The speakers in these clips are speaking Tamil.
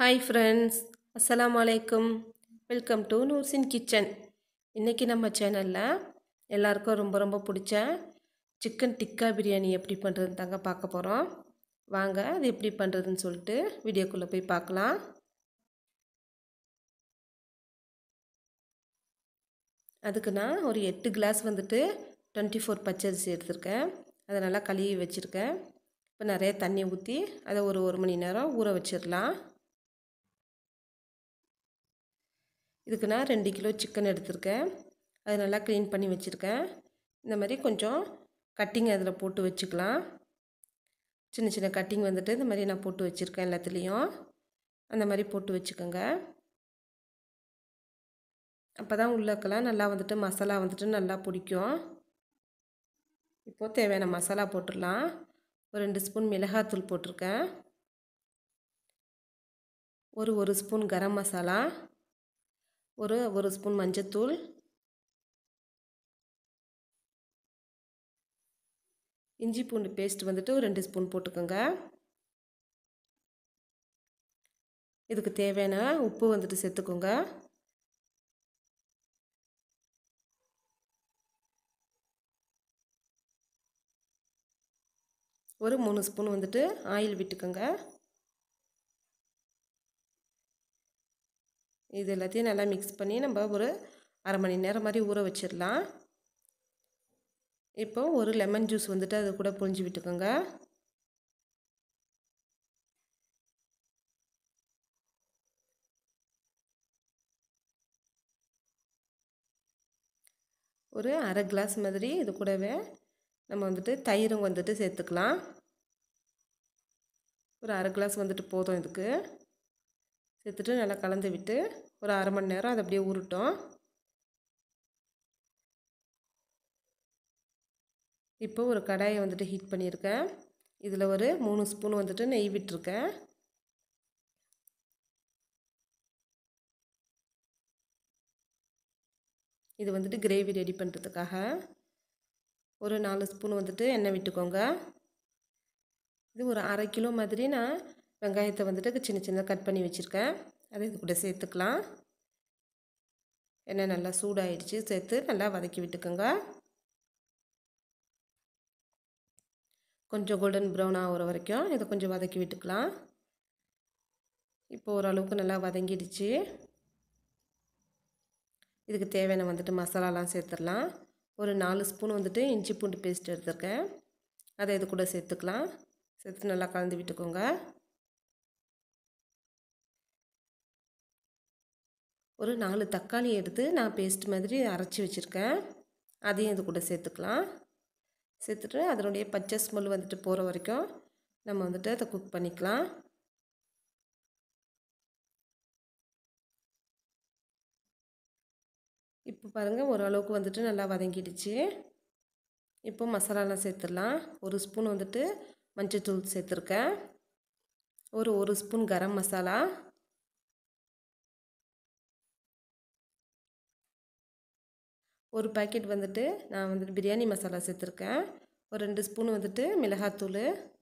ஹாய் ஃப்ரெண்ட்ஸ் அஸ்ஸலாமு அலைக்கும் வெல்கம் டு நூர்சின் கிச்சன் இன்றைக்கி நம்ம சேனலில் எல்லாருக்கும் ரொம்ப ரொம்ப பிடிச்ச சிக்கன் டிக்கா பிரியாணி எப்படி பண்ணுறதுன்னு தாங்க பார்க்க போகிறோம் வாங்க அது எப்படி பண்ணுறதுன்னு சொல்லிட்டு வீடியோக்குள்ளே போய் பார்க்கலாம் அதுக்கு நான் ஒரு எட்டு கிளாஸ் வந்துட்டு டுவெண்ட்டி ஃபோர் பச்சரிசி எடுத்திருக்கேன் அதை நல்லா கழுவி வச்சுருக்கேன் இப்போ நிறைய தண்ணி ஊற்றி அதை ஒரு ஒரு மணி நேரம் ஊற வச்சிடலாம் இதுக்கு நான் ரெண்டு கிலோ சிக்கன் எடுத்திருக்கேன் அது நல்லா க்ளீன் பண்ணி வச்சுருக்கேன் இந்த மாதிரி கொஞ்சம் கட்டிங் அதில் போட்டு வச்சுக்கலாம் சின்ன சின்ன கட்டிங் வந்துட்டு இந்த மாதிரி நான் போட்டு வச்சுருக்கேன் எல்லாத்துலேயும் அந்த மாதிரி போட்டு வச்சுக்கோங்க அப்போ தான் உள்ளக்கெல்லாம் நல்லா வந்துட்டு மசாலா வந்துட்டு நல்லா பிடிக்கும் இப்போது தேவையான மசாலா போட்டுடலாம் ஒரு ரெண்டு ஸ்பூன் மிளகாத்தூள் போட்டிருக்கேன் ஒரு ஒரு ஸ்பூன் கரம் மசாலா ஒரு ஒரு ஸ்பூன் மஞ்சத்தூள் இஞ்சி பூண்டு பேஸ்ட் வந்துட்டு ஒரு ரெண்டு ஸ்பூன் போட்டுக்கோங்க இதுக்கு தேவையான உப்பு வந்துட்டு சேர்த்துக்கோங்க ஒரு மூணு ஸ்பூன் வந்துட்டு ஆயில் விட்டுக்கோங்க இது எல்லாத்தையும் நல்லா மிக்ஸ் பண்ணி நம்ம ஒரு அரை மணி நேரம் மாதிரி ஊற வச்சிடலாம் இப்போ ஒரு லெமன் ஜூஸ் வந்துட்டு அது கூட புழிஞ்சு விட்டுக்கோங்க ஒரு அரை கிளாஸ் மாதிரி இது கூடவே நம்ம வந்துட்டு தயிரும் வந்துட்டு சேர்த்துக்கலாம் ஒரு அரை கிளாஸ் வந்துட்டு போதும் இதுக்கு சேர்த்துட்டு நல்லா கலந்து விட்டு ஒரு அரை மணி நேரம் அது அப்படியே உருட்டும் இப்போ ஒரு கடாயை வந்துட்டு ஹீட் பண்ணியிருக்கேன் இதில் ஒரு மூணு ஸ்பூன் வந்துட்டு நெய் விட்டுருக்கேன் இது வந்துட்டு கிரேவி ரெடி பண்ணுறதுக்காக ஒரு நாலு ஸ்பூன் வந்துட்டு எண்ணெய் விட்டுக்கோங்க இது ஒரு அரை கிலோ மாதிரி நான் வெங்காயத்தை வந்துட்டு சின்ன சின்னதாக கட் பண்ணி வச்சுருக்கேன் அதை இது கூட சேர்த்துக்கலாம் எண்ணெய் நல்லா சூடாயிடுச்சு சேர்த்து நல்லா வதக்கி விட்டுக்கோங்க கொஞ்சம் கோல்டன் ப்ரௌன் ஆகிற வரைக்கும் இதை கொஞ்சம் வதக்கி விட்டுக்கலாம் இப்போ ஓரளவுக்கு நல்லா வதங்கிடுச்சு இதுக்கு தேவையான வந்துட்டு மசாலாலாம் சேர்த்துடலாம் ஒரு நாலு ஸ்பூன் வந்துட்டு இஞ்சி பூண்டு பேஸ்ட் எடுத்துருக்கேன் அதை இது கூட சேர்த்துக்கலாம் சேர்த்து நல்லா கலந்து விட்டுக்கோங்க ஒரு நாலு தக்காளி எடுத்து நான் பேஸ்ட் மாதிரி அரைச்சி வச்சுருக்கேன் அதையும் இது கூட சேர்த்துக்கலாம் சேர்த்துட்டு அதனுடைய பச்சை ஸ்மெல் வந்துட்டு போகிற வரைக்கும் நம்ம வந்துட்டு அதை குக் பண்ணிக்கலாம் இப்போ பாருங்கள் ஓரளவுக்கு வந்துட்டு நல்லா வதங்கிடுச்சு இப்போ மசாலாலாம் சேர்த்துடலாம் ஒரு ஸ்பூன் வந்துட்டு மஞ்சத்தூள் சேர்த்துருக்கேன் ஒரு ஒரு ஸ்பூன் கரம் மசாலா ஒரு பாக்கெட் வந்துட்டு நான் வந்துட்டு பிரியாணி மசாலா சேர்த்துருக்கேன் ஒரு ரெண்டு ஸ்பூன் வந்துட்டு மிளகாத்தூள்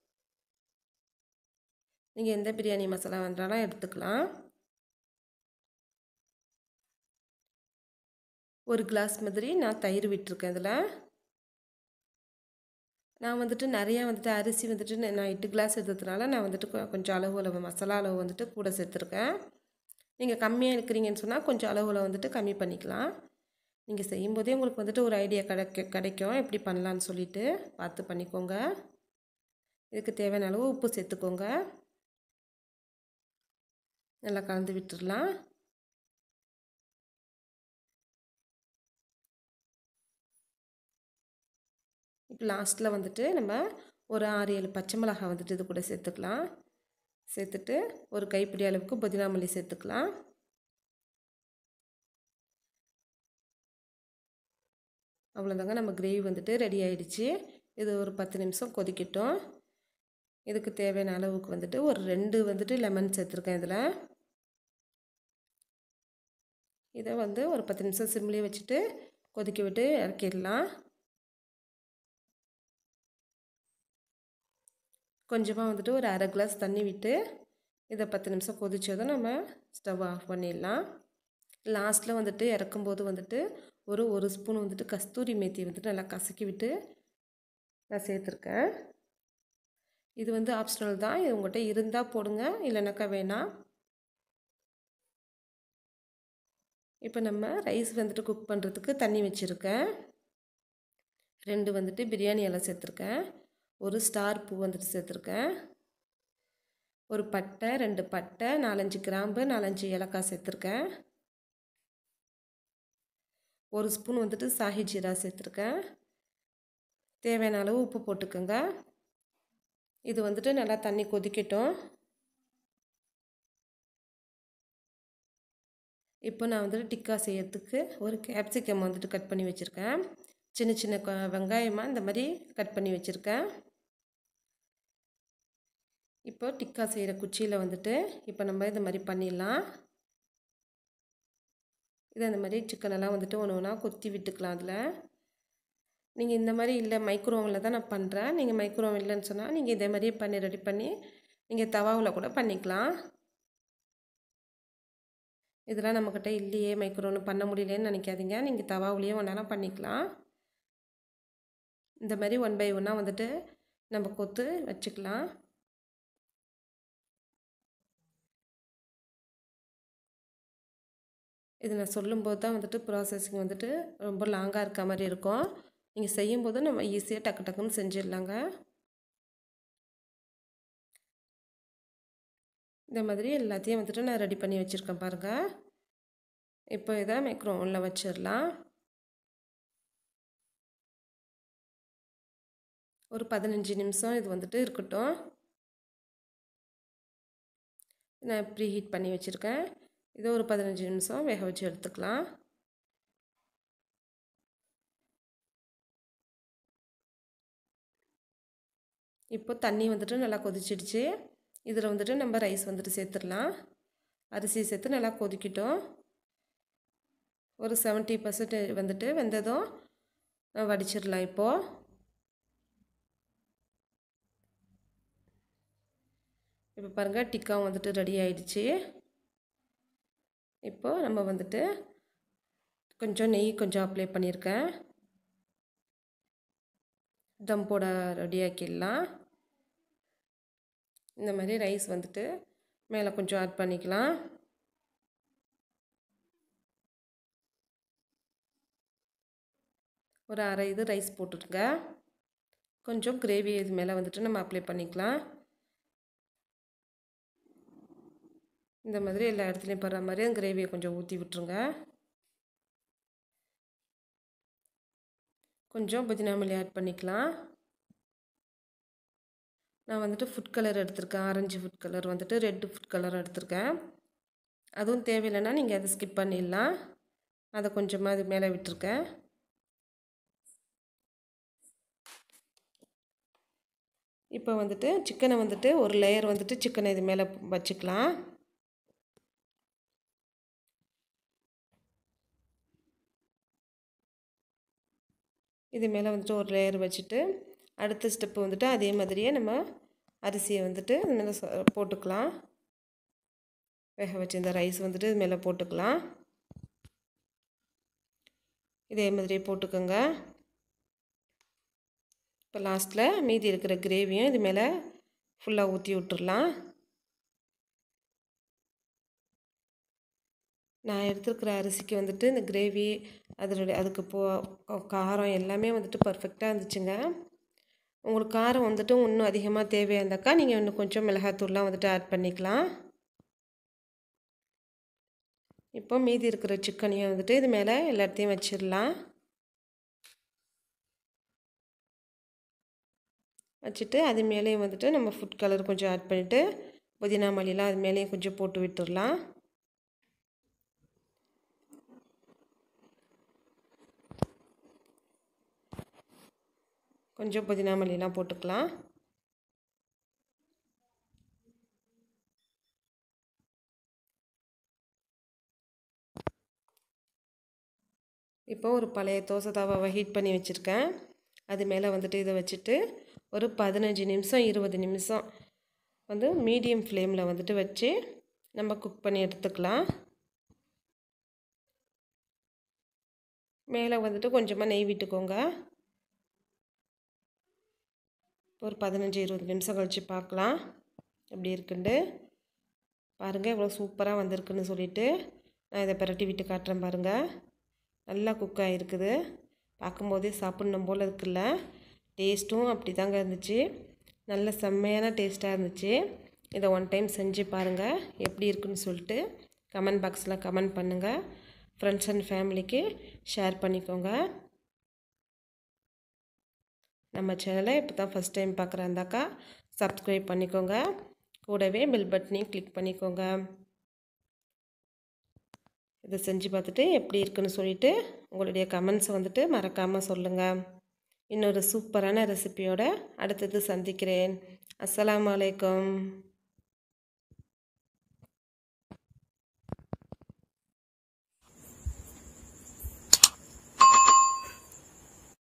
நீங்கள் எந்த பிரியாணி மசாலா வேண்டாலும் எடுத்துக்கலாம் ஒரு கிளாஸ் மாதிரி நான் தயிர் விட்டுருக்கேன் இதில் நான் வந்துட்டு நிறையா வந்துட்டு அரிசி வந்துட்டு நான் எட்டு கிளாஸ் எடுத்ததுனால நான் வந்துட்டு கொஞ்சம் அளவு அளவு மசாலா அளவு வந்துட்டு கூட சேர்த்துருக்கேன் நீங்கள் கம்மியாக இருக்கிறீங்கன்னு சொன்னால் கொஞ்சம் அளவில் வந்துட்டு கம்மி பண்ணிக்கலாம் நீங்கள் செய்யும்போதே உங்களுக்கு வந்துட்டு ஒரு ஐடியா கிடைக்க கிடைக்கும் எப்படி பண்ணலான்னு சொல்லிட்டு பார்த்து பண்ணிக்கோங்க இதுக்கு தேவையான அளவு உப்பு சேர்த்துக்கோங்க நல்லா கலந்து விட்டுடலாம் இப்போ லாஸ்ட்டில் வந்துட்டு நம்ம ஒரு ஆறு ஏழு பச்சை மிளகாய் வந்துட்டு இது கூட சேர்த்துக்கலாம் சேர்த்துட்டு ஒரு கைப்பிடி அளவுக்கு புதினா மல்லி சேர்த்துக்கலாம் அவ்வளோதாங்க நம்ம கிரேவி வந்துட்டு ரெடி ஆகிடுச்சு இது ஒரு பத்து நிமிஷம் கொதிக்கட்டும் இதுக்கு தேவையான அளவுக்கு வந்துட்டு ஒரு ரெண்டு வந்துட்டு லெமன் சேர்த்துருக்கேன் இதில் இதை வந்து ஒரு பத்து நிமிஷம் சிம்லேயே வச்சுட்டு கொதிக்க விட்டு இறக்கிடலாம் கொஞ்சமாக வந்துட்டு ஒரு அரை கிளாஸ் தண்ணி விட்டு இதை பத்து நிமிஷம் கொதிச்சதும் நம்ம ஸ்டவ் ஆஃப் பண்ணிடலாம் லாஸ்ட்டில் வந்துட்டு இறக்கும்போது வந்துட்டு ஒரு ஒரு ஸ்பூன் வந்துட்டு கஸ்தூரி மேத்தி வந்துட்டு நல்லா கசக்கி விட்டு நான் சேர்த்துருக்கேன் இது வந்து ஆப்ஷனல் தான் இது உங்கள்கிட்ட இருந்தால் போடுங்க இல்லைனாக்கா வேணாம் இப்போ நம்ம ரைஸ் வந்துட்டு குக் பண்ணுறதுக்கு தண்ணி வச்சுருக்கேன் ரெண்டு வந்துட்டு பிரியாணி இலை சேர்த்துருக்கேன் ஒரு ஸ்டார் பூ வந்துட்டு சேர்த்துருக்கேன் ஒரு பட்டை ரெண்டு பட்டை நாலஞ்சு கிராம்பு நாலஞ்சு ஏலக்காய் சேர்த்துருக்கேன் ஒரு ஸ்பூன் வந்துட்டு சாஹி ஜீரா சேர்த்துருக்கேன் தேவையான அளவு உப்பு போட்டுக்கோங்க இது வந்துட்டு நல்லா தண்ணி கொதிக்கட்டும் இப்போ நான் வந்துட்டு டிக்கா செய்யறதுக்கு ஒரு கேப்சிகம் வந்துட்டு கட் பண்ணி வச்சுருக்கேன் சின்ன சின்ன வெங்காயமாக இந்த மாதிரி கட் பண்ணி வச்சுருக்கேன் இப்போ டிக்கா செய்கிற குச்சியில் வந்துட்டு இப்போ நம்ம இந்த மாதிரி பண்ணிடலாம் இதை இந்த மாதிரி சிக்கனெல்லாம் வந்துட்டு ஒன்று ஒன்றா கொத்தி விட்டுக்கலாம் அதில் நீங்கள் இந்த மாதிரி இல்லை மைக்ரோவனில் தான் நான் பண்ணுறேன் நீங்கள் மைக்ரோவன் இல்லைன்னு சொன்னால் நீங்கள் இதே மாதிரியே பண்ணி ரெடி பண்ணி நீங்கள் தவாவில் கூட பண்ணிக்கலாம் இதெல்லாம் நம்மக்கிட்ட இல்லையே மைக்ரோவன் பண்ண முடியலேன்னு நினைக்காதீங்க நீங்கள் தவாவுலேயே ஒன்றாலும் பண்ணிக்கலாம் இந்த மாதிரி ஒன் பை ஒன்னாக வந்துட்டு நம்ம கொத்து வச்சுக்கலாம் இது நான் சொல்லும்போது தான் வந்துட்டு ப்ராசஸிங் வந்துட்டு ரொம்ப லாங்காக இருக்க மாதிரி இருக்கும் நீங்கள் செய்யும்போது நம்ம ஈஸியாக டக்கு டக்குன்னு செஞ்சிடலாங்க இந்த மாதிரி எல்லாத்தையும் வந்துட்டு நான் ரெடி பண்ணி வச்சுருக்கேன் பாருங்கள் இப்போ இதை மைக்ரோவனில் வச்சிடலாம் ஒரு பதினஞ்சு நிமிஷம் இது வந்துட்டு இருக்கட்டும் நான் ப்ரீ ஹீட் பண்ணி வச்சுருக்கேன் இதை ஒரு பதினஞ்சு நிமிஷம் வேக வச்சு எடுத்துக்கலாம் இப்போ தண்ணி வந்துட்டு நல்லா கொதிச்சிடுச்சு இதில் வந்துட்டு நம்ம ரைஸ் வந்துட்டு சேர்த்துடலாம் அரிசி சேர்த்து நல்லா கொதிக்கிட்டோம் ஒரு செவன்ட்டி பர்சன்டேஜ் வந்துட்டு வெந்ததும் வடிச்சிடலாம் இப்போது இப்போ பாருங்கள் டிக்காவும் வந்துட்டு ரெடி ஆயிடுச்சு இப்போது நம்ம வந்துட்டு கொஞ்சம் நெய் கொஞ்சம் அப்ளை பண்ணியிருக்கேன் தம் போட ரெடியாக்கிடலாம் இந்த மாதிரி ரைஸ் வந்துட்டு மேலே கொஞ்சம் ஆட் பண்ணிக்கலாம் ஒரு அரை இது ரைஸ் போட்டுருங்க கொஞ்சம் கிரேவி இது மேலே வந்துட்டு நம்ம அப்ளை பண்ணிக்கலாம் இந்த மாதிரி எல்லா இடத்துலையும் படுற மாதிரி அந்த கிரேவியை கொஞ்சம் ஊற்றி விட்டுருங்க கொஞ்சம் புதினா மல்லி ஆட் பண்ணிக்கலாம் நான் வந்துட்டு ஃபுட் கலர் எடுத்திருக்கேன் ஆரஞ்சு ஃபுட் கலர் வந்துட்டு ரெட்டு ஃபுட் கலர் எடுத்திருக்கேன் அதுவும் தேவையில்லைன்னா நீங்கள் அதை ஸ்கிப் பண்ணிடலாம் அதை கொஞ்சமாக அது மேலே விட்டுருக்கேன் இப்போ வந்துட்டு சிக்கனை வந்துட்டு ஒரு லேயர் வந்துட்டு சிக்கனை இது மேலே வச்சுக்கலாம் இது மேலே வந்துட்டு ஒரு லேயர் வச்சுட்டு அடுத்த ஸ்டெப்பு வந்துட்டு அதே மாதிரியே நம்ம அரிசியை வந்துட்டு இது மேலே போட்டுக்கலாம் வேக வச்சு இந்த ரைஸ் வந்துட்டு இது மேலே போட்டுக்கலாம் இதே மாதிரியே போட்டுக்கோங்க இப்போ லாஸ்ட்டில் மீதி இருக்கிற கிரேவியும் இது மேலே ஃபுல்லாக ஊற்றி விட்டுறலாம் நான் எடுத்துருக்கிற அரிசிக்கு வந்துட்டு இந்த கிரேவி அதனுடைய அதுக்கு போ காரம் எல்லாமே வந்துட்டு பர்ஃபெக்டாக இருந்துச்சுங்க உங்களுக்கு காரம் வந்துட்டு இன்னும் அதிகமாக தேவையாக இருந்தாக்கா நீங்கள் இன்னும் கொஞ்சம் மிளகாத்தூள்லாம் வந்துட்டு ஆட் பண்ணிக்கலாம் இப்போ மீதி இருக்கிற சிக்கனையும் வந்துட்டு இது மேலே எல்லாத்தையும் வச்சிடலாம் வச்சுட்டு அது மேலேயும் வந்துட்டு நம்ம ஃபுட் கலர் கொஞ்சம் ஆட் பண்ணிவிட்டு புதினா மல்லிலாம் அது மேலேயும் கொஞ்சம் போட்டு விட்டுடலாம் கொஞ்சம் புதினா மல்லிலாம் போட்டுக்கலாம் இப்போ ஒரு பழைய தோசை தவாவை ஹீட் பண்ணி வச்சுருக்கேன் அது மேலே வந்துட்டு இதை வச்சுட்டு ஒரு பதினஞ்சு நிமிஷம் இருபது நிமிஷம் வந்து மீடியம் ஃப்ளேமில் வந்துட்டு வச்சு நம்ம குக் பண்ணி எடுத்துக்கலாம் மேலே வந்துட்டு கொஞ்சமாக நெய் விட்டுக்கோங்க ஒரு பதினஞ்சு இருபது நிமிஷம் கழித்து பார்க்கலாம் எப்படி இருக்குண்டு பாருங்கள் இவ்வளோ சூப்பராக வந்திருக்குன்னு சொல்லிட்டு நான் இதை பிரட்டி விட்டு காட்டுறேன் பாருங்கள் நல்லா குக் ஆகிருக்குது பார்க்கும்போதே சாப்பிட்ணும் போல் இருக்குல்ல டேஸ்ட்டும் அப்படி தாங்க இருந்துச்சு நல்ல செம்மையான டேஸ்ட்டாக இருந்துச்சு இதை ஒன் டைம் செஞ்சு பாருங்கள் எப்படி இருக்குன்னு சொல்லிட்டு கமெண்ட் பாக்ஸில் கமெண்ட் பண்ணுங்கள் ஃப்ரெண்ட்ஸ் அண்ட் ஃபேமிலிக்கு ஷேர் பண்ணிக்கோங்க நம்ம சேனலை இப்போ தான் ஃபஸ்ட் டைம் பார்க்குறாந்தாக்கா சப்ஸ்கிரைப் பண்ணிக்கோங்க கூடவே பெல் பட்டனையும் கிளிக் பண்ணிக்கோங்க இதை செஞ்சு பார்த்துட்டு எப்படி இருக்குன்னு சொல்லிட்டு உங்களுடைய கமெண்ட்ஸை வந்துட்டு மறக்காமல் சொல்லுங்கள் இன்னொரு சூப்பரான ரெசிபியோட அடுத்தது சந்திக்கிறேன் அஸ்ஸலாமு அலைக்கும்